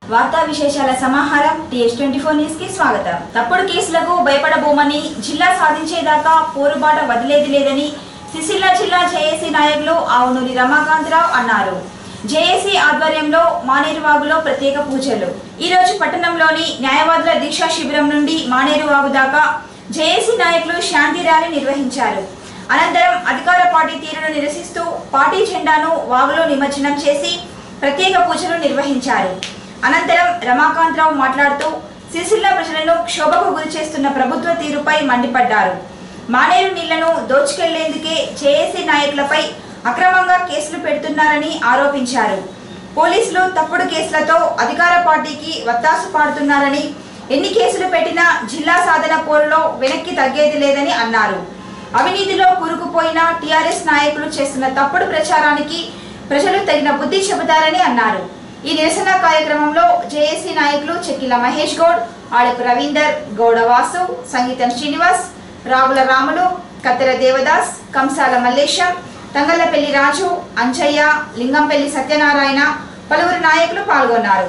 వార్తా విశేషాల సమాహారం టీఎస్ ట్వంటీ ఫోర్ న్యూస్ కి స్వాగతం తప్పుడు కేసులకు భయపడబోమని జిల్లా సాధించేదాకా పోరుబాట వదిలేది లేదని సిసిల్ల జిల్లా జేఏసీ నాయకులు ఆవునూరి రమాకాంతరావు అన్నారు జేఏసీ ఆధ్వర్యంలో మానేరువాగులో ప్రత్యేక పూజలు ఈ రోజు పట్టణంలోని న్యాయవాదుల దీక్షా శిబిరం నుండి మానేరువాగు దాకా జేఏసీ నాయకులు శాంతి ర్యాలీ నిర్వహించారు అనంతరం అధికార పార్టీ తీరును నిరసిస్తూ పార్టీ జెండాను వాగులో నిమజ్జనం చేసి ప్రత్యేక పూజలు నిర్వహించారు అనంతరం రమాకాంతరావు మాట్లాడుతూ సిరిసిల్ల ప్రజలను క్షోభకు గురి చేస్తున్న ప్రభుత్వ తీరుపై మండిపడ్డారు మానేరు నీళ్లను దోచుకెళ్లేందుకే జేఏసీ నాయకులపై అక్రమంగా కేసులు పెడుతున్నారని ఆరోపించారు పోలీసులు తప్పుడు కేసులతో అధికార పార్టీకి వత్తాసు పాడుతున్నారని ఎన్ని కేసులు పెట్టినా జిల్లా సాధన పోరులో వెనక్కి తగ్గేది లేదని అన్నారు అవినీతిలో కూరుకుపోయిన టీఆర్ఎస్ నాయకులు చేస్తున్న తప్పుడు ప్రచారానికి ప్రజలు తగిన బుద్ధి చెబుతారని అన్నారు ఈ నిరసన కార్యక్రమంలో జేఏసీ నాయకులు చెక్కిల మహేష్ గౌడ్ ఆడపు రవీందర్ గౌడ వాసు సంగీతం శ్రీనివాస్ రావుల రాములు కత్తెర దేవదాస్ కంసాల మల్లేశం తంగళ్లపల్లి రాజు అంజయ్య లింగంపల్లి సత్యనారాయణ పలువురు నాయకులు పాల్గొన్నారు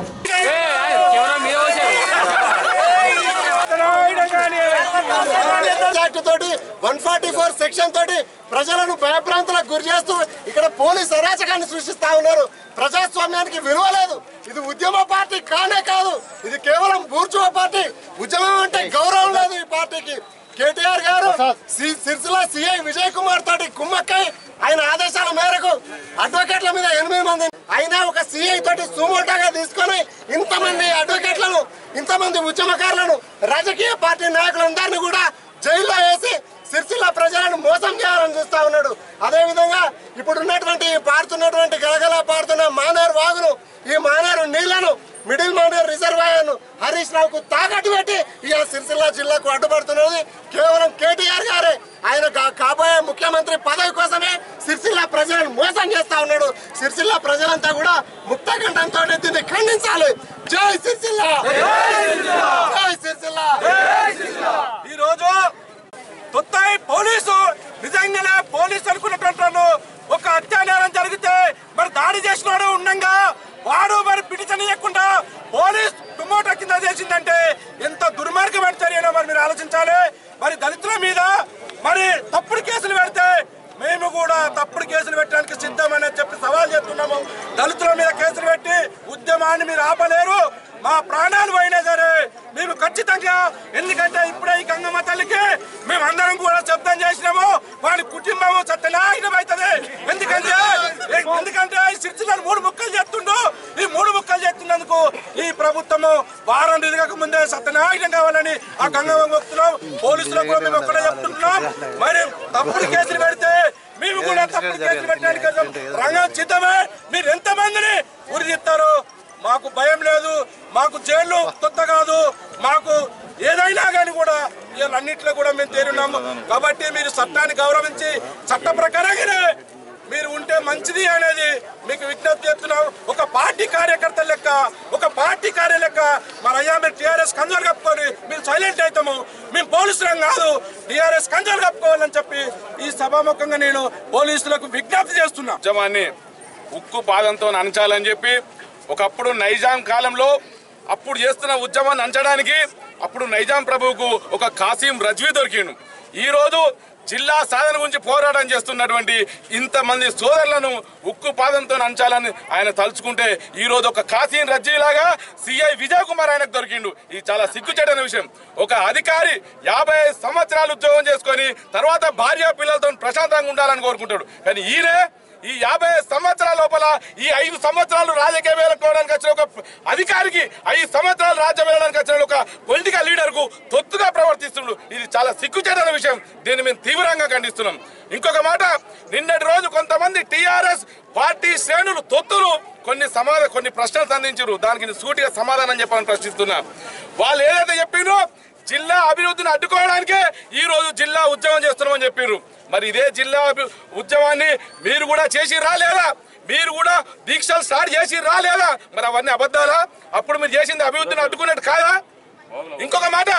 యాక్ట్ తోటి వన్ ఫార్టీ ఫోర్ సెక్షన్ తోటి ప్రజలను భయభ్రాంతులకు గురి చేస్తూ ఇక్కడ పోలీస్ అరాచకాన్ని సృష్టిస్తా ఉన్నారు ప్రజాస్వామ్యానికి విలువ లేదు ఇది ఉద్యమ పార్టీ కానే కాదు ఇది కేవలం బూర్చువ పార్టీ ఉద్యమం అంటే గౌరవం లేదు ఈ పార్టీకి కేటీఆర్ గారు సి- సిరిసిల్ల సిఐ విజయ్ కుమార్ తోటి కుమ్మక్కై ఆయన ఆదేశాల మేరకు అడ్వకేట్ల మీద ఎనిమిది మంది అయినా ఒక సిఐ తోటి సుమోటాగా తీసుకొని ఇంతమంది అడ్వకేట్లను ఇంతమంది ఉద్యమకారులను రాజకీయ పార్టీ నాయకులందరినీ కూడా జైల్లో వేసి సిరిసిల్ల ప్రజలను మోసం చేయాలని చూస్తా ఉన్నాడు అదే విధంగా ఇప్పుడు ఉన్నటువంటి పారుతున్నటువంటి గలగల పారుతున్న మానేరు వాగును ఈ మానేరు నీళ్లను మిడిల్ మానేరు రిజర్వాయర్ ను హరీష్ రావుకు తాకట్టు పెట్టి ఇవాళ సిరిసిల్ల జిల్లాకు అడ్డుపడుతున్నది కేవలం కేటీఆర్ గారే ఆయన కా- కాబోయే ముఖ్యమంత్రి పదవి కోసమే సిరిసిల్ల ప్రజలను మోసం చేస్తా ఉన్నాడు సిరిసిల్ల ప్రజలంతా కూడా ముక్త కంఠంతో దీన్ని ఖండించాలి జై సిరిసిల్ల జై సిరిసిల్ల ఈ రోజు తొత్తాయి పోలీసు నిజంగానే పోలీసు అనుకున్నటువంటి వాళ్ళు ఒక హత్యానేరం జరిగితే మరి దాడి చేసినాడు ఉండంగా వాడు మరి పిటిచనీయకుండా పోలీస్ టుమోటో కింద చేసిందంటే ఎంత దుర్మార్గమైన చర్యనో మరి మీరు ఆలోచించాలి మరి దళితుల మీద మరి తప్పుడు కేసులు పెడితే మేము కూడా తప్పుడు కేసులు పెట్టడానికి సిద్ధమని చెప్పి సవాల్ చేస్తున్నాము దళితుల మీద కేసులు పెట్టి ఉద్యమాన్ని మీరు ఆపలేరు మా ప్రాణాలు పోయినా సరే మేము ఖచ్చితంగా ఎందుకంటే ఇప్పుడే ఈ గంగమ్మ తల్లికి మేము అందరం కూడా శబ్దం చేసినాము వాడి కుటుంబం సత్యనాయకం అవుతుంది ఎందుకంటే ఎందుకంటే ఈ సిరిసిల్లను మూడు ముక్కలు చేస్తుండు ఈ మూడు ముక్కలు చేస్తున్నందుకు ఈ ప్రభుత్వము వారం తిరగక ముందే సత్యనాయకం కావాలని ఆ గంగమ్మ చెప్తున్నాం పోలీసులకు కూడా మేము ఒక్కడే చెప్తున్నాం మరి తప్పుడు కేసులు పెడితే మేము కూడా తప్పుడు కేసులు పెట్టడానికి రంగం సిద్ధమే మీరు ఎంత మందిని ఉరి తీస్తారు మాకు భయం లేదు మాకు జైలు కొత్త కాదు మాకు ఏదైనా కానీ కూడా ఇవన్నింటిలో కూడా మేము తేరున్నాము కాబట్టి మీరు చట్టాన్ని గౌరవించి చట్ట ప్రకారంగానే మీరు ఉంటే మంచిది అనేది మీకు విజ్ఞప్తి చేస్తున్నాం ఒక పార్టీ కార్యకర్త లెక్క ఒక పార్టీ కార్య లెక్క మన అయ్యా మీరు టీఆర్ఎస్ కంజోలు కప్పుకొని మీరు సైలెంట్ అవుతాము మేము పోలీసులం కాదు టీఆర్ఎస్ కంజోలు కప్పుకోవాలని చెప్పి ఈ సభాముఖంగా నేను పోలీసులకు విజ్ఞప్తి చేస్తున్నా ఉద్యమాన్ని ఉక్కు పాదంతో అణచాలని చెప్పి ఒకప్పుడు నైజాం కాలంలో అప్పుడు చేస్తున్న ఉద్యమాన్ని అంచడానికి అప్పుడు నైజాం ప్రభువుకు ఒక కాసిం రజ్వీ దొరికిండు ఈ రోజు జిల్లా సాధన గురించి పోరాటం చేస్తున్నటువంటి ఇంతమంది సోదరులను ఉక్కు పాదంతో అంచాలని ఆయన తలుచుకుంటే ఈ రోజు ఒక కాసిం రజ్వీ లాగా సిఐ విజయ్ కుమార్ ఆయనకు దొరికిండు ఇది చాలా సిగ్గుచేటైన విషయం ఒక అధికారి యాభై ఐదు సంవత్సరాలు ఉద్యోగం చేసుకొని తర్వాత భార్య పిల్లలతో ప్రశాంతంగా ఉండాలని కోరుకుంటాడు కానీ ఈయనే ఈ యాభై సంవత్సరాల లోపల ఈ ఐదు సంవత్సరాలు రాజకీయ వేలుకోవడానికి వచ్చిన ఒక అధికారికి ఐదు సంవత్సరాలు రాజ్యం వెళ్ళడానికి వచ్చిన ఒక పొలిటికల్ లీడర్ కు తొత్తుగా ప్రవర్తిస్తున్నాడు ఇది చాలా సిగ్గుచేటైన విషయం దీన్ని మేము తీవ్రంగా ఖండిస్తున్నాం ఇంకొక మాట నిన్నటి రోజు కొంతమంది టిఆర్ఎస్ పార్టీ శ్రేణులు తొత్తులు కొన్ని సమాధాన కొన్ని ప్రశ్నలు సంధించారు దానికి నేను సూటిగా సమాధానం చెప్పాలని ప్రశ్నిస్తున్నా వాళ్ళు ఏదైతే చెప్పినో జిల్లా అభివృద్ధిని అడ్డుకోవడానికే ఈ రోజు జిల్లా ఉద్యమం చేస్తున్నామని చెప్పారు మరి ఇదే జిల్లా అభి- ఉద్యమాన్ని మీరు కూడా చేసి రాలేదా మీరు కూడా దీక్షలు స్టార్ట్ చేసి రాలేదా మరి అవన్నీ అబద్ధాలా అప్పుడు మీరు చేసింది అభివృద్ధిని అడ్డుకున్నట్టు కాదా ఇంకొక మాట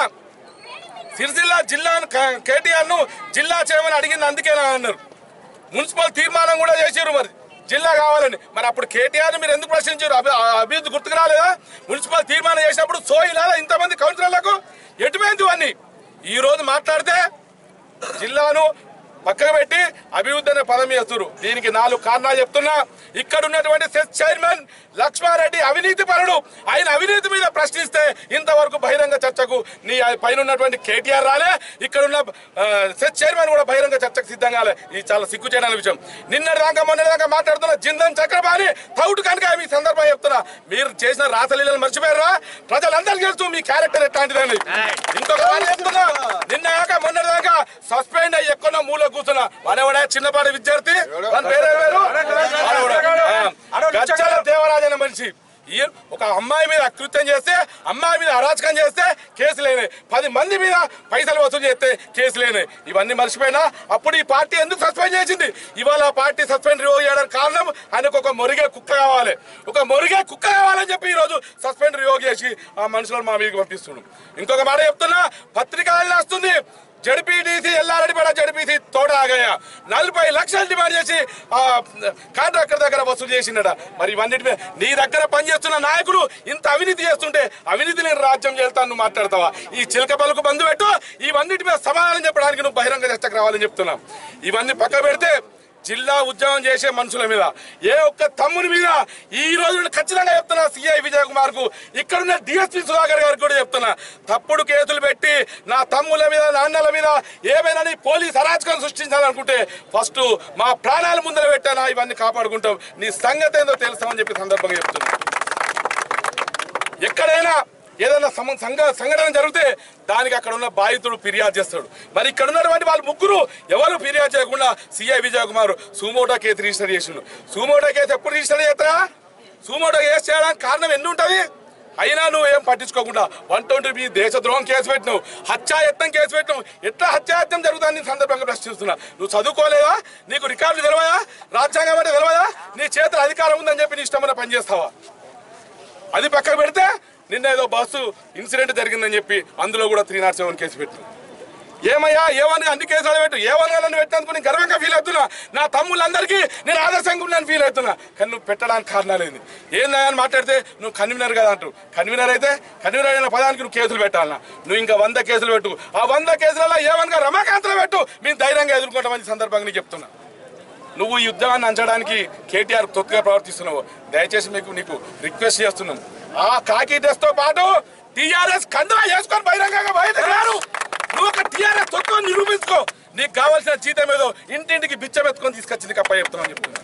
సిరిసిల్ల జిల్లా కేటీఆర్ ను జిల్లా చేయమని అడిగింది అందుకేనా అన్నారు మున్సిపల్ తీర్మానం కూడా చేశారు మరి జిల్లా కావాలని మరి అప్పుడు కేటీఆర్ మీరు ఎందుకు ప్రశ్నించారు అభి- అభివృద్ధి గుర్తుకు రాలేదా మున్సిపల్ తీర్మానం చేసినప్పుడు సోయిలాదా ఇంతమంది కౌన్సిలర్లకు ఎటుపోయింది ఇవన్నీ ఈ రోజు మాట్లాడితే జిల్లాను పక్కకు పెట్టి అభివృద్ధి అనే పదం చేస్తున్నారు దీనికి నాలుగు కారణాలు చెప్తున్నా ఇక్కడ ఉన్నటువంటి సెస్ చైర్మన్ లక్ష్మారెడ్డి అవినీతి పరుడు ఆయన అవినీతి మీద ప్రశ్నిస్తే ఇంతవరకు బహిరంగ చర్చకు నీ పైన ఉన్నటువంటి కేటీఆర్ రాలే ఇక్కడ ఉన్న ఆ, సెస్ చైర్మన్ కూడా బహిరంగ చర్చకు సిద్ధంగా రాలే ఇది చాలా సిగ్గు చేయడానికి విషయం నిన్నటి దాకా మొన్నటి దాకా మాట్లాడుతున్న జిందన్ చక్రపాణి తౌటు కనుక మీ సందర్భంగా చెప్తున్నా మీరు చేసిన రాసలీలను మర్చిపోయారా ప్రజలందరికీ తెలుసు మీ క్యారెక్టర్ ఎట్లాంటిదని ఇంకొక మాట చెప్తున్నా నిన్న కాక మొన్నటి దాకా సస్పెండ్ అయ్యి ఎక్కడో మూల కూర్చున్నా మనవాడే చిన్నపాటి విద్యార్థి మన పేరే పేరు వాడెవడు? ఆ, గజ్జల దేవరాజు అనే మనిషి ఈయన ఒక అమ్మాయి మీద అకృత్యం చేస్తే అమ్మాయి మీద అరాచకం చేస్తే కేసులేనే పది మంది మీద పైసలు వసూలు చేస్తే కేసులేనే ఇవన్నీ మర్చిపోయినా అప్పుడు ఈ పార్టీ ఎందుకు సస్పెండ్ చేసింది ఇవాళ ఆ పార్టీ సస్పెండ్ రివోవ్ చేయడానికి కారణం ఆయనకు ఒక మొరిగే కుక్క కావాలి ఒక మొరిగే కుక్క కావాలని చెప్పి ఈ రోజు సస్పెండ్ రివోవ్ చేసి ఆ మనుషులను మా మీదకి పంపిస్తున్నాం ఇంకొక మాట చెప్తున్నా పత్రిక వస్తుంది జడ్పీటీసీ ఎల్లారెడ్డిపేట జడ్పీసీ తోట ఆగయ్య నలభై లక్షలు డిమాండ్ చేసి ఆ కాంట్రాక్టర్ దగ్గర వసూలు చేసిండట మరి ఇవన్నిటి మీద నీ దగ్గర పనిచేస్తున్న నాయకులు ఇంత అవినీతి చేస్తుంటే అవినీతి నేను రాజ్యం చేస్తాను నువ్వు మాట్లాడతావా ఈ చిలక పలుకు బంధు పెట్టు ఇవన్నిటి మీద సమాధానం చెప్పడానికి నువ్వు బహిరంగ చర్చకు రావాలని చెప్తున్నా ఇవన్నీ పక్క పెడితే జిల్లా ఉద్యోగం చేసే మనుషుల మీద ఏ ఒక్క తమ్ముని మీద ఈ రోజు నేను ఖచ్చితంగా చెప్తున్నా సిఐ విజయ్ కుమార్ కు ఇక్కడున్న డిఎస్పీ సుధాకర్ గారికి కూడా చెప్తున్నా తప్పుడు కేసులు పెట్టి నా తమ్ముల మీద నాన్నల మీద ఏమైనా నీ పోలీస్ అరాచకం సృష్టించాలనుకుంటే ఫస్ట్ మా ప్రాణాల ముందర పెట్టానా ఇవన్నీ కాపాడుకుంటాం నీ సంగతి ఏందో తెలుస్తామని చెప్పి సందర్భంగా చెప్తున్నా ఎక్కడైనా ఏదైనా సమ- సంఘ సంఘటన జరిగితే దానికి అక్కడ ఉన్న బాధితుడు ఫిర్యాదు చేస్తాడు మరి ఇక్కడ ఉన్నటువంటి వాళ్ళు ముగ్గురు ఎవరు ఫిర్యాదు చేయకుండా CI Vijay Kumar suo motu case register చేసిండు సుమోటో కేసు ఎప్పుడు రిజిస్టర్ చేస్తారా సుమోటో కేసు చేయడానికి కారణం ఎన్ని ఉంటుంది అయినా నువ్వు ఏం పట్టించుకోకుండా వన్ ట్వంటీ బి దేశద్రోహం కేసు పెట్టినావు హత్యాయత్నం కేసు పెట్టినావు ఎట్లా హత్యాయత్నం జరుగుతుందని సందర్భంగా ప్రశ్నిస్తున్నా నువ్వు చదువుకోలేదా నీకు రికార్డులు తెలియదా రాజ్యాంగం అంటే తెలియదా నీ చేతుల అధికారం ఉందని చెప్పి నీ ఇష్టమైన పని చేస్తావా అది పక్కన పెడితే నిన్న ఏదో బస్సు ఇన్సిడెంట్ జరిగిందని చెప్పి అందులో కూడా త్రీ నాట్ సెవెన్ కేసు పెట్టు ఏమయ్యా ఏమని అన్ని కేసులు పెట్టు ఏమన్నా నన్ను పెట్టినందుకు నేను గర్వంగా ఫీల్ అవుతున్నా నా తమ్ముళ్ళందరికీ నేను ఆదర్శంగా ఉన్నాను ఫీల్ అవుతున్నా కానీ నువ్వు పెట్టడానికి కారణాలు ఏంది ఏందా అని మాట్లాడితే నువ్వు కన్వీనర్ కదా అంటావు కన్వీనర్ అయితే కన్వీనర్ అయిన పదానికి నువ్వు కేసులు పెట్టాలన్నా నువ్వు ఇంకా వంద కేసులు పెట్టు ఆ వంద కేసులలో ఏమనగా రమాకాంతలో పెట్టు మేము ధైర్యంగా ఎదుర్కొంటామని సందర్భంగా నీకు చెప్తున్నా నువ్వు ఈ యుద్ధాన్ని అంచడానికి కేటీఆర్ తొత్తుగా ప్రవర్తిస్తున్నావు దయచేసి మీకు నీకు రిక్వెస్ట్ చేస్తున్నాం ఆ కాకి డ్రెస్ తో పాటు టీఆర్ఎస్ కండువా చేసుకొని బహిరంగంగా బయటకు రారు నువ్వు ఒక టీఆర్ఎస్ తొత్తు నిరూపించుకో నీకు కావాల్సిన జీతం ఏదో ఇంటింటికి బిచ్చం ఎత్తుకొని తీసుకొచ్చి నీకు అప్ప చెప్తున్నాను చెప్తున్నా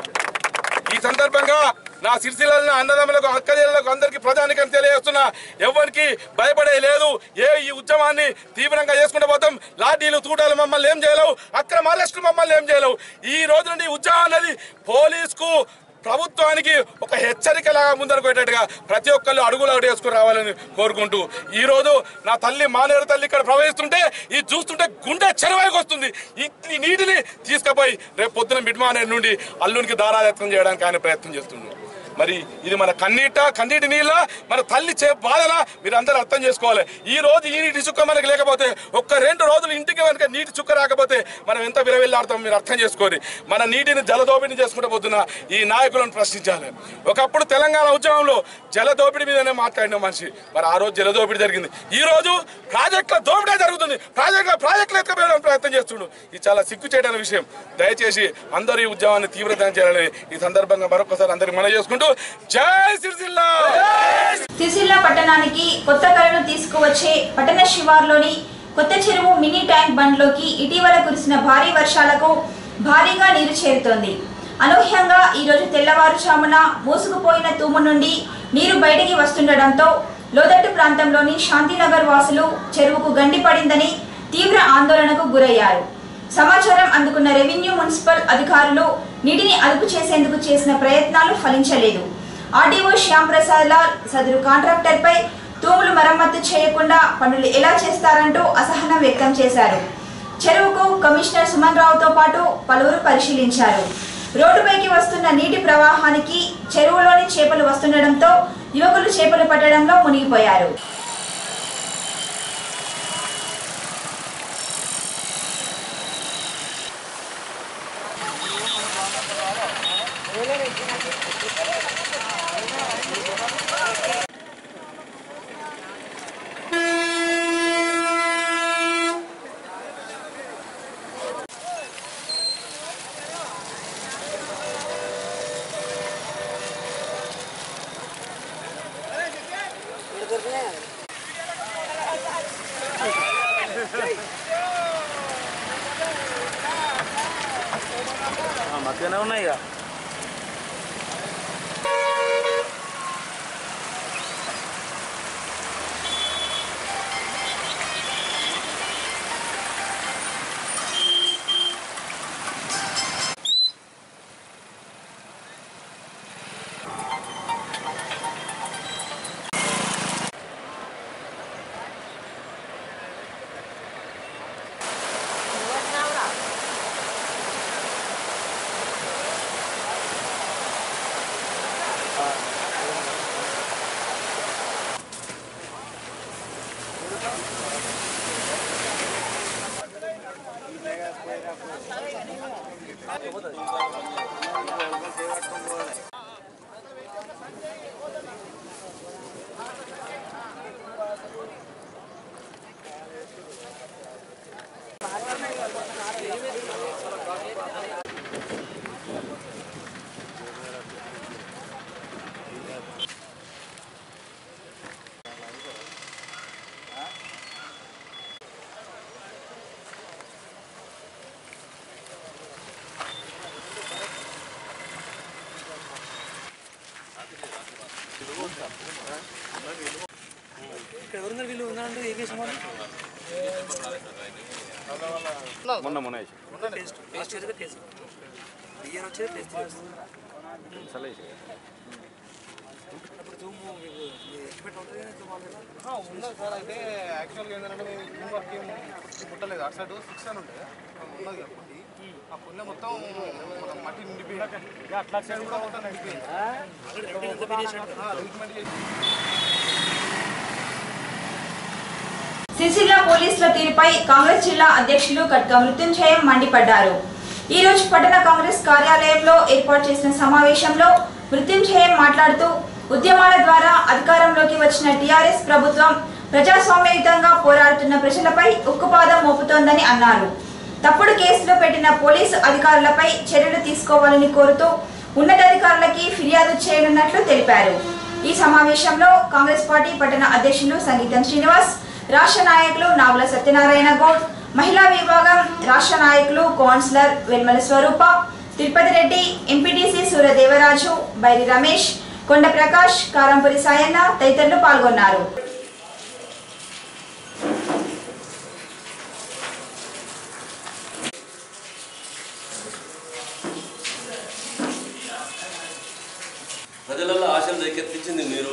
ఈ సందర్భంగా నా సిరిసిల్లను అన్నదమ్ములకు అక్కజలకు అందరికీ ప్రధానికని తెలియజేస్తున్నా ఎవరికి భయపడే లేదు ఏ ఈ ఉద్యమాన్ని తీవ్రంగా చేసుకుంటూ పోతాం లాఠీలు తూటాలు మమ్మల్ని ఏం చేయలేవు అక్రమ అరెస్టులు మమ్మల్ని ఏం చేయలేవు ఈ రోజు నుండి ఉద్యమం అనేది పోలీసుకు ప్రభుత్వానికి ఒక హెచ్చరికలాగా ముందరకు పెట్టేట్టుగా ప్రతి ఒక్కళ్ళు అడుగులు అడుగు వేసుకుని రావాలని కోరుకుంటూ ఈ రోజు నా తల్లి మానేరు తల్లి ఇక్కడ ప్రవహిస్తుంటే ఇది చూస్తుంటే గుండె చెరువాయికి వస్తుంది ఈ ఈ నీటిని తీసుకుపోయి రేపు పొద్దున మిడ్మానేరు నుండి అల్లునికి దారాయత్నం చేయడానికి ఆయన ప్రయత్నం చేస్తున్నాడు మరి ఇది మన కన్నీట కన్నీటి నీళ్ళ మన తల్లి చే బాధన మీరు అందరూ అర్థం చేసుకోవాలి ఈ రోజు ఈ నీటి చుక్క మనకు లేకపోతే ఒక్క రెండు రోజులు ఇంటికి కనుక నీటి చుక్క రాకపోతే మనం ఎంత విరవెళ్ళాడతాం మీరు అర్థం చేసుకోవాలి మన నీటిని జలదోపిడి చేసుకుంటూ పోతున్న ఈ నాయకులను ప్రశ్నించాలి ఒకప్పుడు తెలంగాణ ఉద్యమంలో జలదోపిడి మీదనే మాట్లాడిన మనిషి మరి ఆ రోజు జలదోపిడి జరిగింది ఈ రోజు ప్రాజెక్టుల దోపిడే జరుగుతుంది ప్రాజెక్టుల ప్రాజెక్టులు ఎత్తుకపోయడం ప్రయత్నం చేస్తుండు ఇది చాలా సిగ్గు చేయడానికి విషయం దయచేసి అందరూ ఈ ఉద్యమాన్ని తీవ్రతరం చేయాలని ఈ సందర్భంగా మరొకసారి అందరికి మనం చేసుకుంటూ జై సిరిసిల్ల సిరిసిల్ల పట్టణానికి కొత్త కళను తీసుకువచ్చే పట్టణ శివార్లోని కొత్త చెరువు మినీ ట్యాంక్ బండ్లోకి ఇటీవల కురిసిన భారీ వర్షాలకు భారీగా నీరు చేరుతోంది అనూహ్యంగా ఈరోజు తెల్లవారుజామున మూసుకుపోయిన తూము నుండి నీరు బయటికి వస్తుండటంతో లోదట్టు ప్రాంతంలోని శాంతినగర్ వాసులు చెరువుకు గండి పడిందని తీవ్ర ఆందోళనకు గురయ్యారు సమాచారం అందుకున్న రెవెన్యూ మున్సిపల్ అధికారులు నీటిని అదుపు చేసేందుకు చేసిన ప్రయత్నాలు ఫలించలేదు ఆర్డీఓ శ్యామ్ ప్రసాద్ లాల్ సదరు కాంట్రాక్టర్పై తూములు మరమ్మతు చేయకుండా పనులు ఎలా చేస్తారంటూ అసహనం వ్యక్తం చేశారు చెరువుకు కమిషనర్ సుమన్ రావుతో పాటు పలువురు పరిశీలించారు రోడ్డుపైకి వస్తున్న నీటి ప్రవాహానికి చెరువులోని చేపలు వస్తుండటంతో యువకులు చేపలు పట్టడంలో మునిగిపోయారు మధ్యనే ఉన్నాయి ఇక మొన్న మొన్న ఉన్నది సార్ అయితే యాక్చువల్గా ఏంటంటే మేము రూమ్ వర్క్ ఏం పుట్టలేదు అటు సైడ్ సిక్స్ అని ఉంటే ఉన్నది కదా పుట్టి ఆ పుల్ల మొత్తం మన మట్టి నిండిపోయింది అట్లా సైడ్ కూడా మొత్తం నిండిపోయింది ట్రీట్మెంట్ చేసి సిరిసిల్ల పోలీసుల తీరుపై కాంగ్రెస్ జిల్లా అధ్యక్షులు కట్క మృత్యుంజయం మండిపడ్డారు ఈ రోజు పట్టణ కాంగ్రెస్ కార్యాలయంలో ఏర్పాటు చేసిన సమావేశంలో మృత్యుంజయం మాట్లాడుతూ ఉద్యమాల ద్వారా అధికారంలోకి వచ్చిన టీఆర్ఎస్ ప్రభుత్వం ప్రజాస్వామ్యయుతంగా పోరాడుతున్న ప్రజలపై ఉక్కుపాదం మోపుతోందని అన్నారు తప్పుడు కేసులు పెట్టిన పోలీసు అధికారులపై చర్యలు తీసుకోవాలని కోరుతూ ఉన్నతాధికారులకి ఫిర్యాదు చేయనున్నట్లు తెలిపారు ఈ సమావేశంలో కాంగ్రెస్ పార్టీ పట్టణ అధ్యక్షులు సంగీతం శ్రీనివాస్ రాష్ట్ర నాయకులు నాగుల సత్యనారాయణ గౌడ్ మహిళా విభాగం రాష్ట్ర నాయకులు కౌన్సిలర్ వెల్మల స్వరూప తిరుపతి రెడ్డి ఎంపీటీసీ సూర్యదేవరాజు బైరి రమేష్ కొండ ప్రకాష్ కారంపురి సాయన్న తదితరులు పాల్గొన్నారు ప్రజలలో ఆశలు రేకెత్తించింది మీరు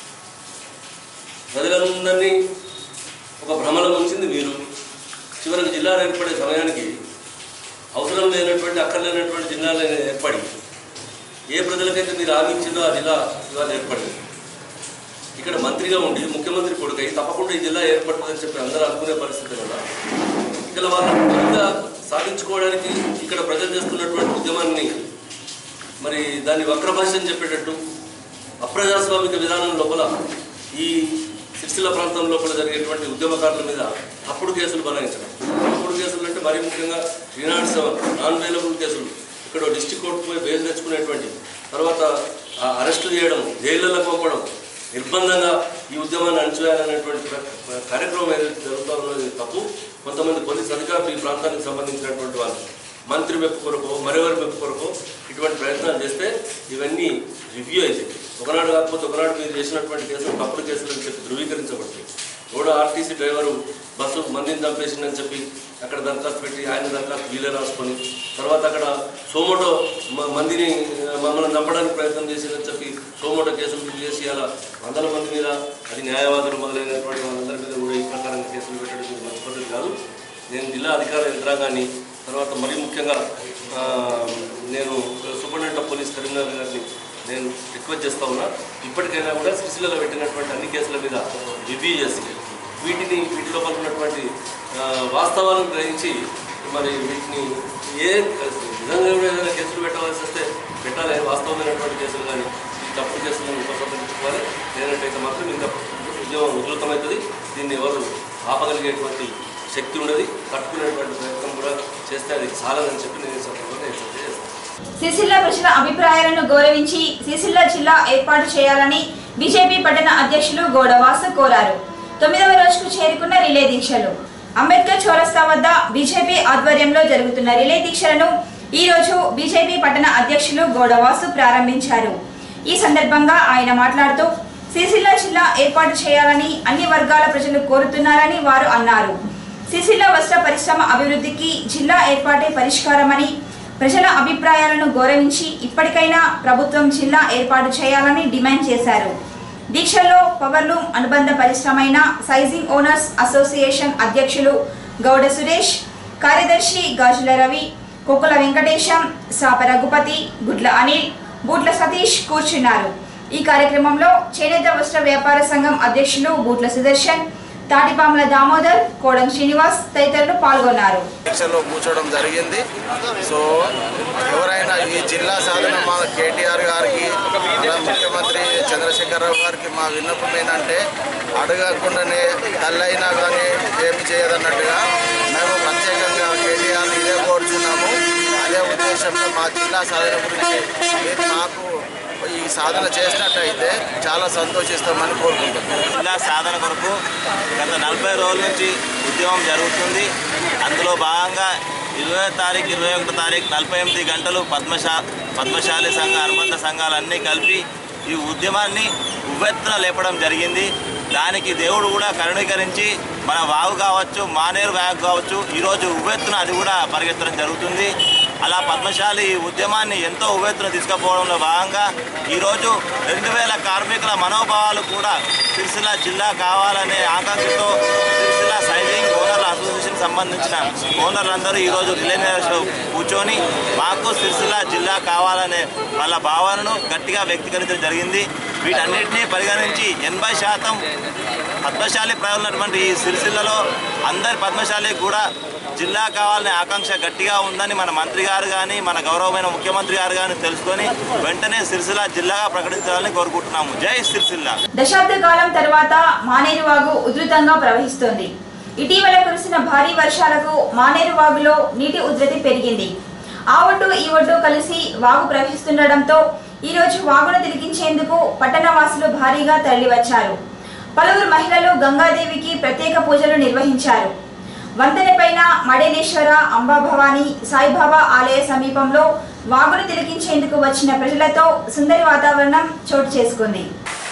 ప్రజలందరినీ ఒక భ్రమలో ఉంచింది మీరు చివరికి జిల్లాలు ఏర్పడే సమయానికి అవసరం లేనటువంటి అక్కర్లేనటువంటి జిల్లాలు ఏర్పడి ఏ ప్రజలకైతే మీరు హామీ ఇచ్చిందో ఆ జిల్లా ఇవాళ ఏర్పడింది ఇక్కడ మంత్రిగా ఉండి ముఖ్యమంత్రి కొడుకై తప్పకుండా ఈ జిల్లా ఏర్పడుతుందని చెప్పి అందరూ అనుకునే పరిస్థితి వల్ల ఇక్కడ వాళ్ళ కొడుకుగా సాధించుకోవడానికి ఇక్కడ ప్రజలు చేస్తున్నటువంటి ఉద్యమాన్ని మరి దాన్ని వక్రభాష్యం చెప్పేటట్టు అప్రజాస్వామిక విధానం లోపల ఈ సిరిసిల్ల ప్రాంతం లోపల జరిగేటువంటి ఉద్యమకారుల మీద తప్పుడు కేసులు బనాయించడం తప్పుడు కేసులు అంటే మరీ ముఖ్యంగా ఈనాడు సెవెన్ నాన్ వేలబుల్ కేసులు ఇక్కడ డిస్టిక్ కోర్టుకు పోయి బెయిల్ తెచ్చుకునేటువంటి తర్వాత ఆ అరెస్టు చేయడం జైళ్ళలో పంపడం నిర్బంధంగా ఈ ఉద్యమాన్ని అణచివేయాలనేటువంటి ప్ర- కార్యక్రమం ఏదైతే జరుగుతూ ఉన్నదో ఇది తప్పు కొంతమంది పోలీస్ అధికారులు ఈ ప్రాంతానికి సంబంధించినటువంటి వాళ్ళు మంత్రి మెప్పు కొరకు మరెవరి మెప్పు కొరకు ఇటువంటి ప్రయత్నాలు చేస్తే ఇవన్నీ రివ్యూ అయితే ఒకనాడు కాకపోతే ఒకనాడు మీరు చేసినటువంటి కేసులు తప్పుడు కేసులు అని చెప్పి ధృవీకరించబడతాయి కూడా ఆర్టీసీ డ్రైవరు బస్సు మందిని చంపేసిందని చెప్పి అక్కడ దరఖాస్తు పెట్టి ఆయన దరఖాస్తు వీలే రాసుకొని తర్వాత అక్కడ సోమోటో మ- మందిని ఆ, మమ్మల్ని చంపడానికి ప్రయత్నం చేసిందని చెప్పి సోమోటో కేసులు ఫిల్ చేసి అలా వందల మంది మీద అది న్యాయవాదులు మొదలైనటువంటి వాళ్ళందరి మీద కూడా ఈ ప్రకారంగా కేసులు పెట్టడం ఇది మంచి పద్ధతి కాదు నేను జిల్లా అధికార యంత్రాంగాన్ని తర్వాత మరీ ముఖ్యంగా ఆ, నేను సూపరింటెండెంట్ ఆఫ్ పోలీస్ కరీంనగర్ గారిని నేను రిక్వెస్ట్ చేస్తా ఉన్నా ఇప్పటికైనా కూడా సిరిసిల్లలో పెట్టినటువంటి అన్ని కేసుల మీద రివ్యూ చేసి వీటిని వీటి లోపల ఉన్నటువంటి ఆ, వాస్తవాలను గ్రహించి మరి వీటిని ఏ విధంగా కూడా ఏదైనా కేసులు పెట్టవలసి వస్తే పెట్టాలి వాస్తవమైనటువంటి కేసులు కానీ ఈ తప్పుడు కేసులను ఉపసంహరించుకోవాలి లేనట్టయితే మాత్రం ఇంకా ఉద్యమం ఉధృతమవుతుంది దీన్ని ఎవరు ఆపగలిగేటువంటి శక్తి ఉండదు తట్టుకునేటువంటి ప్రయత్నం కూడా చేస్తే అది చాలని చెప్పి నేను ఈ సందర్భంగా హెచ్చరిక చేస్తాను సిరిసిల్ల ప్రజల అభిప్రాయాలను గౌరవించి సిరిసిల్ల జిల్లా ఏర్పాటు చేయాలని బీజేపీ పట్టణ అధ్యక్షులు గౌడవాసు కోరారు తొమ్మిదవ రోజుకు చేరుకున్న రిలే దీక్షలు అంబేద్కర్ చౌరస్తా వద్ద బీజేపీ ఆధ్వర్యంలో జరుగుతున్న రిలే దీక్షలను ఈ రోజు బీజేపీ పట్టణ అధ్యక్షులు గౌడవాసు ప్రారంభించారు ఈ సందర్భంగా ఆయన మాట్లాడుతూ సిరిసిల్ల జిల్లా ఏర్పాటు చేయాలని అన్ని వర్గాల ప్రజలు కోరుతున్నారని వారు అన్నారు సిరిసిల్ల వస్త్ర పరిశ్రమ అభివృద్ధికి జిల్లా ఏర్పాటే పరిష్కారమని ప్రజల అభిప్రాయాలను గౌరవించి ఇప్పటికైనా ప్రభుత్వం జిల్లా ఏర్పాటు చేయాలని డిమాండ్ చేశారు దీక్షల్లో పవర్లూమ్ అనుబంధ పరిశ్రమైన సైజింగ్ ఓనర్స్ అసోసియేషన్ అధ్యక్షులు గౌడ సురేష్ కార్యదర్శి గాజుల రవి కొక్కుల వెంకటేశం సాప రఘుపతి గుడ్ల అనిల్ బూట్ల సతీష్ కూర్చున్నారు ఈ కార్యక్రమంలో చేనేత వస్త్ర వ్యాపార సంఘం అధ్యక్షులు బూట్ల సుదర్శన్ తాటిపాముల దామోదర్ కోడం శ్రీనివాస్ తదితరులు పాల్గొన్నారు దీక్షలో కూర్చోవడం జరిగింది సో ఎవరైనా ఈ జిల్లా సాధన మా కేటీఆర్ గారికి మన ముఖ్యమంత్రి చంద్రశేఖరరావు గారికి మా విన్నపం ఏంటంటే అడగకుండానే తల్లైనా కానీ ఏమి చేయదన్నట్టుగా మేము ప్రత్యేకంగా కేటీఆర్ ఇదే కోరుచున్నాము అదే ఉద్దేశంలో మా జిల్లా సాధన గురించి మీరు మాకు ఈ సాధన చేసినట్టయితే చాలా సంతోషిస్తామని కోరుకుంటున్నాం జిల్లా సాధన కొరకు గత నలభై రోజుల నుంచి ఉద్యమం జరుగుతుంది అందులో భాగంగా ఇరవై తారీఖు ఇరవై ఒకటో తారీఖు నలభై ఎనిమిది గంటలు పద్మశా పద్మశాలి సంఘ అనుబంధ సంఘాలన్నీ కలిపి ఈ ఉద్యమాన్ని ఉవ్వెత్తున లేపడం జరిగింది దానికి దేవుడు కూడా కరుణీకరించి మన వాగు కావచ్చు మానేరు వాగు కావచ్చు ఈరోజు ఉవ్వెత్తున అది కూడా పరిగెత్తడం జరుగుతుంది అలా పద్మశాలి ఈ ఉద్యమాన్ని ఎంతో ఉవ్వెత్తున తీసుకుపోవడంలో భాగంగా ఈరోజు రెండు వేల కార్మికుల మనోభావాలు కూడా సిరిసిల్ల జిల్లా కావాలనే ఆకాంక్షతో సిరిసిల్ల సైజింగ్ ఓనర్ల అసోసియేషన్ సంబంధించిన ఓనర్లందరూ ఈరోజు రిలే నిరాశలో కూర్చొని మాకు సిరిసిల్ల జిల్లా కావాలనే వాళ్ళ భావనను గట్టిగా వ్యక్తీకరించడం జరిగింది వీటన్నిటినీ పరిగణించి ఎనభై శాతం పద్మశాలి ప్రజలు ఉన్నటువంటి ఈ సిరిసిల్లలో అందరి పద్మశాలి కూడా జిల్లా కావాలనే ఆకాంక్ష గట్టిగా ఉందని మన మంత్రి గారు కానీ మన గౌరవమైన ముఖ్యమంత్రి గారు కానీ తెలుసుకొని వెంటనే సిరిసిల్ల జిల్లాగా ప్రకటించాలని కోరుకుంటున్నాము జై సిరిసిల్ల దశాబ్ద కాలం తర్వాత మానేరు వాగు ఉధృతంగా ప్రవహిస్తోంది ఇటీవల కురిసిన భారీ వర్షాలకు మానేరు వాగులో నీటి ఉధృతి పెరిగింది ఆ ఒడ్డు ఈ ఒడ్డు కలిసి వాగు ప్రవహిస్తుండటంతో ఈ రోజు వాగును తిరిగించేందుకు పట్టణవాసులు భారీగా తరలివచ్చారు పలువురు మహిళలు గంగాదేవికి ప్రత్యేక పూజలు నిర్వహించారు వంతెనపైన మడేనేశ్వర అంబాభవాని సాయిబాబా ఆలయ సమీపంలో వాగును తిలకించేందుకు వచ్చిన ప్రజలతో సుందరి వాతావరణం చోటు చేసుకుంది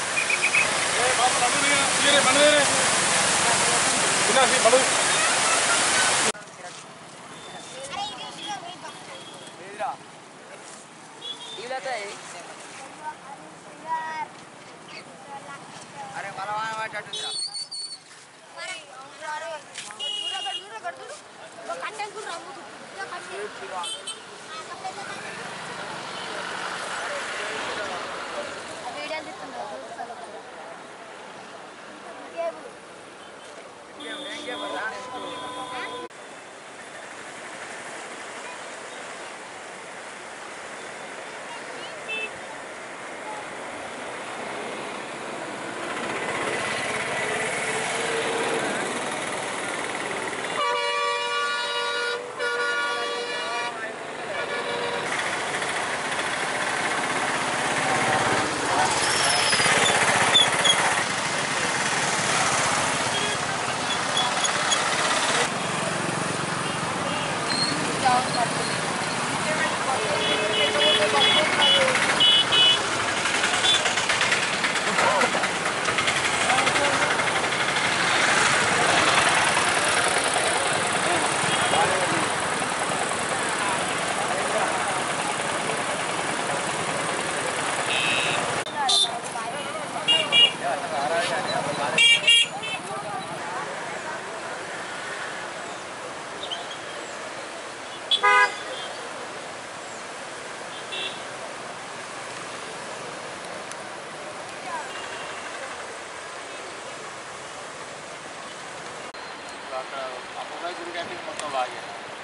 అక్కడ అమ్మగారి గుడి కంటే మొత్తం బాగా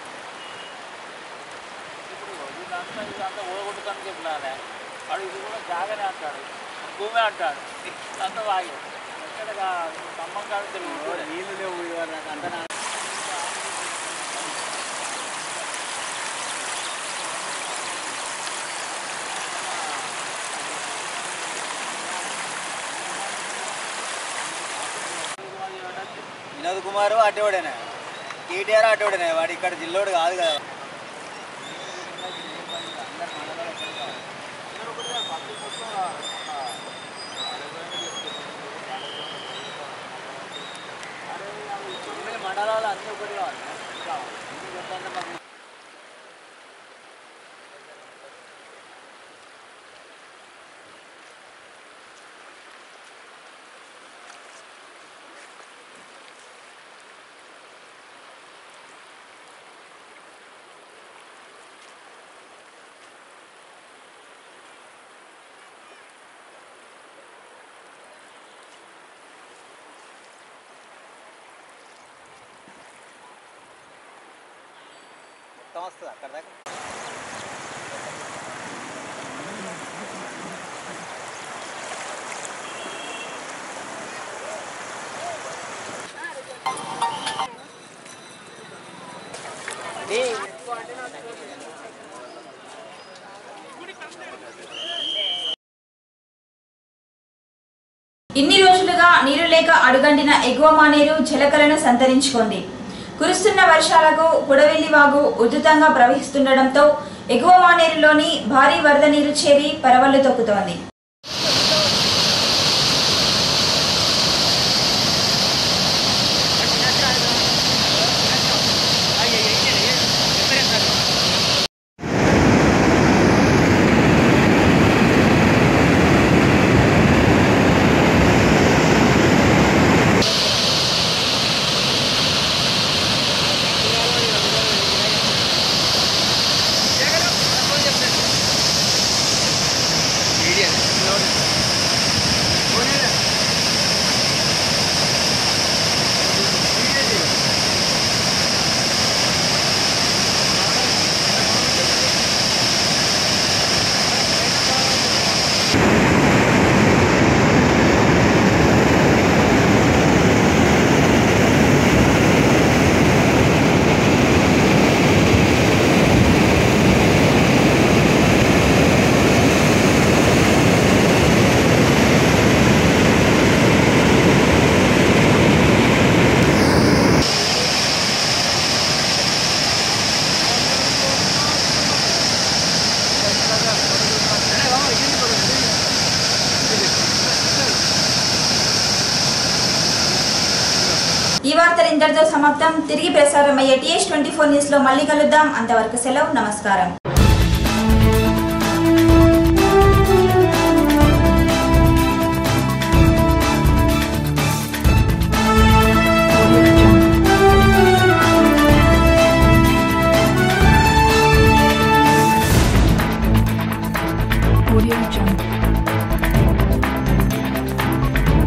ఇప్పుడు ఇదంతా ఇదంతా ఓడగొట్టుతానికి ప్లానే వాడు ఇది కూడా జాగనే అంటాడు భూమి అంటాడు అంతా బాగా ఎక్కడ ఖమ్మం కాదు తెలుగు నీళ్ళు లేవు అంతా వినోద్ కుమార్ అటోడేనే కేటీఆర్ అటోడేనే వాడు ఇక్కడ జిల్లోడు కాదు కదా మండలాలు అన్నీ ఒకటి కావాలి మొత్తం వస్తుంది అక్కడ దాకా ఇన్ని రోజులుగా నీరు లేక అడుగంటిన ఎగువ మానేరు జలకలను సంతరించుకుంది కురుస్తున్న వర్షాలకు పుడవెల్లి వాగు ఉధృతంగా ప్రవహిస్తుండటంతో ఎగువ మానేరులోని భారీ వరద నీరు చేరి పరవళ్లు తొక్కుతోంది ఈ వార్తలు ఇంతటితో సమాప్తం తిరిగి ప్రసారం అయ్యే టీఎస్ ట్వంటీ ఫోర్ న్యూస్ లో మళ్ళీ కలుద్దాం అంతవరకు సెలవు నమస్కారం